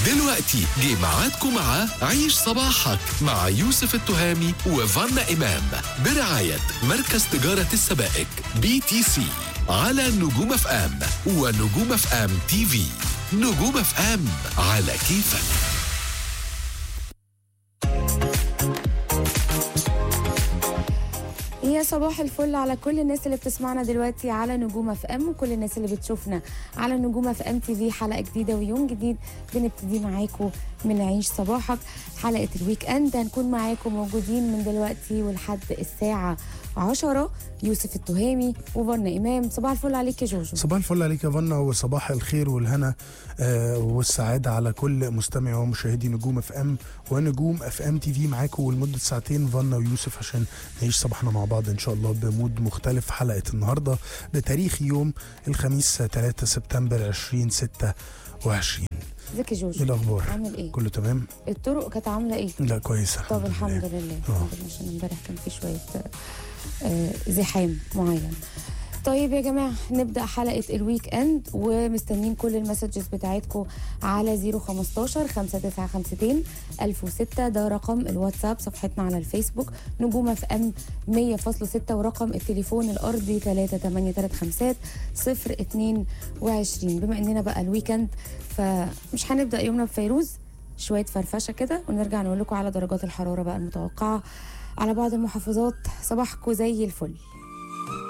دلوقتي جه ميعادكم مع عيش صباحك مع يوسف التهامي وفانا إمام برعاية مركز تجارة السبائك بي تي سي على نجوم اف ام ونجوم اف ام تي في نجوم اف ام على كيفك يا صباح الفل على كل الناس اللي بتسمعنا دلوقتي على نجوم اف ام وكل الناس اللي بتشوفنا على نجوم اف ام تي في حلقه جديده ويوم جديد بنبتدي معاكم من عيش صباحك حلقه الويك اند هنكون معاكم موجودين من دلوقتي ولحد الساعه 10 يوسف التهامي وفرنا امام صباح الفل عليك يا جوجو صباح الفل عليك يا فنا وصباح الخير والهنا آه والسعادة على كل مستمعي ومشاهدي نجوم اف ام ونجوم اف ام تي في معاكم ولمدة ساعتين فنا ويوسف عشان نعيش صباحنا مع بعض ان شاء الله بمود مختلف حلقة النهاردة بتاريخ يوم الخميس 3 سبتمبر 2026 ازيك يا ايه جوجو الاخبار؟ عامل ايه كله تمام؟ الطرق كانت عامله ايه لا كويسة طب الحمد لله الحمد لله عشان امبارح كان في شويه آه، زحام معين طيب يا جماعه نبدا حلقه الويك اند ومستنيين كل المسجز بتاعتكم على 015 5952 1006 ده رقم الواتساب صفحتنا على الفيسبوك نجوم اف ام 100.6 ورقم التليفون الارضي 3835 022 بما اننا بقى الويكند فمش هنبدا يومنا بفيروز شويه فرفشه كده ونرجع نقول لكم على درجات الحراره بقى المتوقعه على بعض المحافظات صباحكم زي الفل